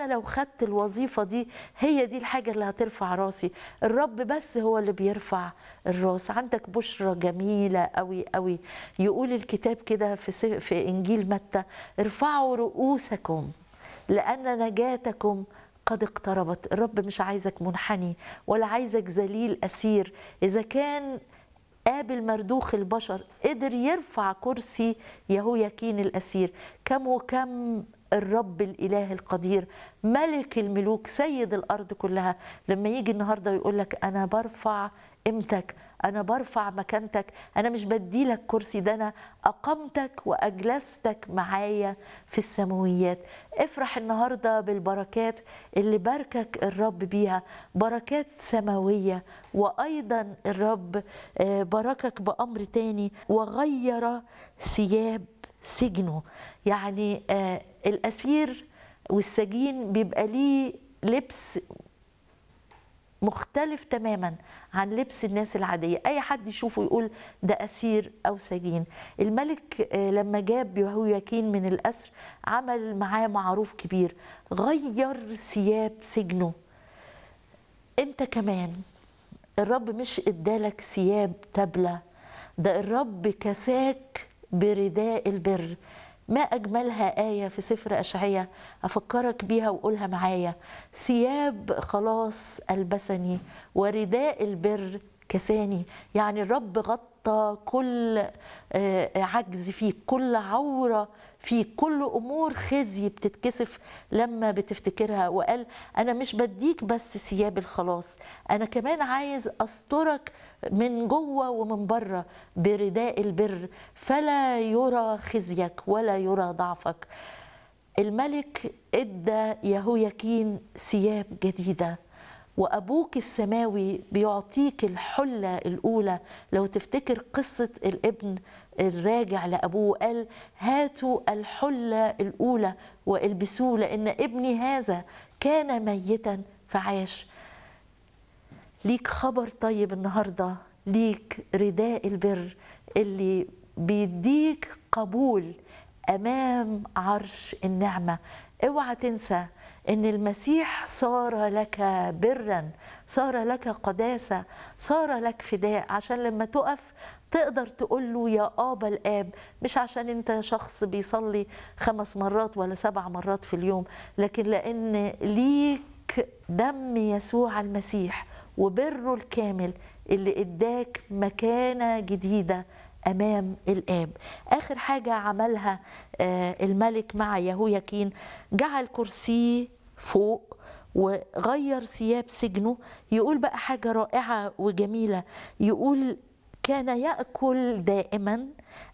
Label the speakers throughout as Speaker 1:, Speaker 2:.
Speaker 1: انا لو خدت الوظيفه دي هي دي الحاجه اللي هترفع راسي الرب بس هو اللي بيرفع الراس عندك بشرة جميلة قوي قوي يقول الكتاب كده في س- في انجيل متى ارفعوا رؤوسكم لان نجاتكم قد اقتربت الرب مش عايزك منحني ولا عايزك ذليل اسير اذا كان قابل مردوخ البشر قدر يرفع كرسي يهوياكين الأسير كم وكم الرب الإله القدير ملك الملوك سيد الأرض كلها لما يجي النهاردة ويقول لك أنا برفع قيمتك أنا برفع مكانتك أنا مش بديلك كرسي ده أنا أقمتك وأجلستك معايا في السماويات افرح النهاردة بالبركات اللي باركك الرب بيها بركات سماوية وأيضا الرب آه، باركك بأمر تاني وغير ثياب سجنه يعني آه، الأسير والسجين بيبقى ليه لبس مختلف تماما عن لبس الناس العادية أي حد يشوفه يقول ده أسير أو سجين الملك آه، لما جاب يهوياكين من الأسر عمل معاه معروف كبير غير ثياب سجنه انت كمان الرب مش ادالك ثياب تبلة ده الرب كساك برداء البر ما أجملها آية في سفر أشعية أفكرك بيها وقولها معايا ثياب خلاص ألبسني ورداء البر كساني يعني الرب غطى كل آه، عجز فيك كل عورة فيك كل أمور خزي بتتكسف لما بتفتكرها وقال أنا مش بديك بس ثياب الخلاص أنا كمان عايز أسترك من جوه ومن بره برداء البر فلا يرى خزيك ولا يرى ضعفك الملك ادى يهوياكين ثياب جديده وابوك السماوي بيعطيك الحله الاولى لو تفتكر قصه الابن الراجع لابوه قال هاتوا الحله الاولى والبسوه لان ابني هذا كان ميتا فعاش ليك خبر طيب النهارده ليك رداء البر اللي بيديك قبول امام عرش النعمه اوعى تنسى ان المسيح صار لك برا صار لك قداسه صار لك فداء عشان لما تقف تقدر تقول له يا ابا الاب مش عشان انت شخص بيصلي خمس مرات ولا سبع مرات في اليوم لكن لان ليك دم يسوع المسيح وبره الكامل اللي اداك مكانه جديده امام الاب اخر حاجه عملها آه، الملك مع يهوياكين جعل كرسيه فوق وغير ثياب سجنه يقول بقى حاجه رائعه وجميله يقول كان ياكل دائما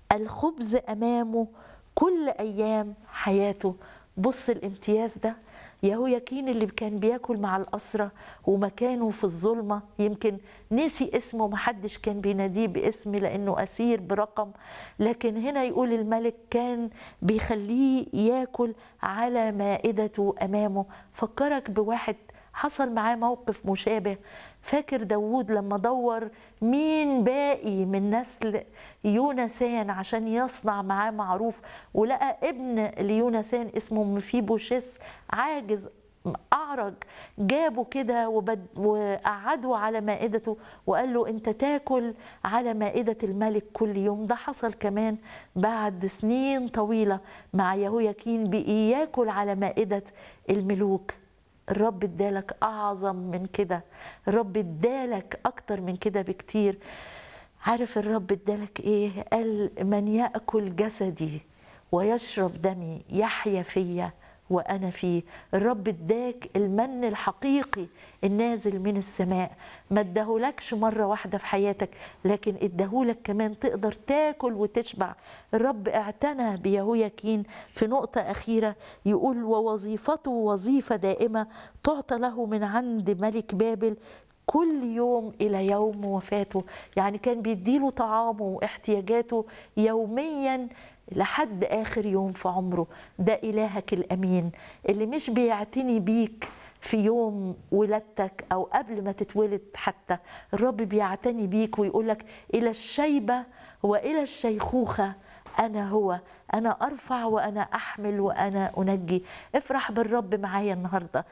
Speaker 1: الخبز امامه كل ايام حياته بص الامتياز ده يهوياكين اللي كان بياكل مع الأسرة ومكانه في الظلمة يمكن نسي اسمه محدش كان بيناديه باسم لأنه أسير برقم لكن هنا يقول الملك كان بيخليه ياكل على مائدته أمامه فكرك بواحد حصل معاه موقف مشابه فاكر داوود لما دور مين باقي من نسل يونسان عشان يصنع معاه معروف ولقى ابن ليونسان اسمه مفيبوشيس عاجز أعرج جابه كده وبد- وقعده على مائدته وقال له أنت تاكل على مائدة الملك كل يوم ده حصل كمان بعد سنين طويلة مع يهوياكين بقي ياكل على مائدة الملوك الرب ادالك اعظم من كده الرب ادالك اكتر من كده بكتير عارف الرب ادالك ايه قال من ياكل جسدي ويشرب دمي يحيا فيا وانا فيه الرب اداك المن الحقيقي النازل من السماء ما اداهولكش مره واحده في حياتك لكن اداهولك كمان تقدر تاكل وتشبع الرب اعتنى بيهوياكين في نقطه اخيره يقول ووظيفته وظيفه دائمه تعطى له من عند ملك بابل كل يوم الى يوم وفاته يعني كان بيديله طعامه واحتياجاته يوميا لحد اخر يوم في عمره ده الهك الامين اللي مش بيعتني بيك في يوم ولادتك او قبل ما تتولد حتى الرب بيعتني بيك ويقولك الى الشيبه والى الشيخوخه انا هو انا ارفع وانا احمل وانا انجي افرح بالرب معايا النهارده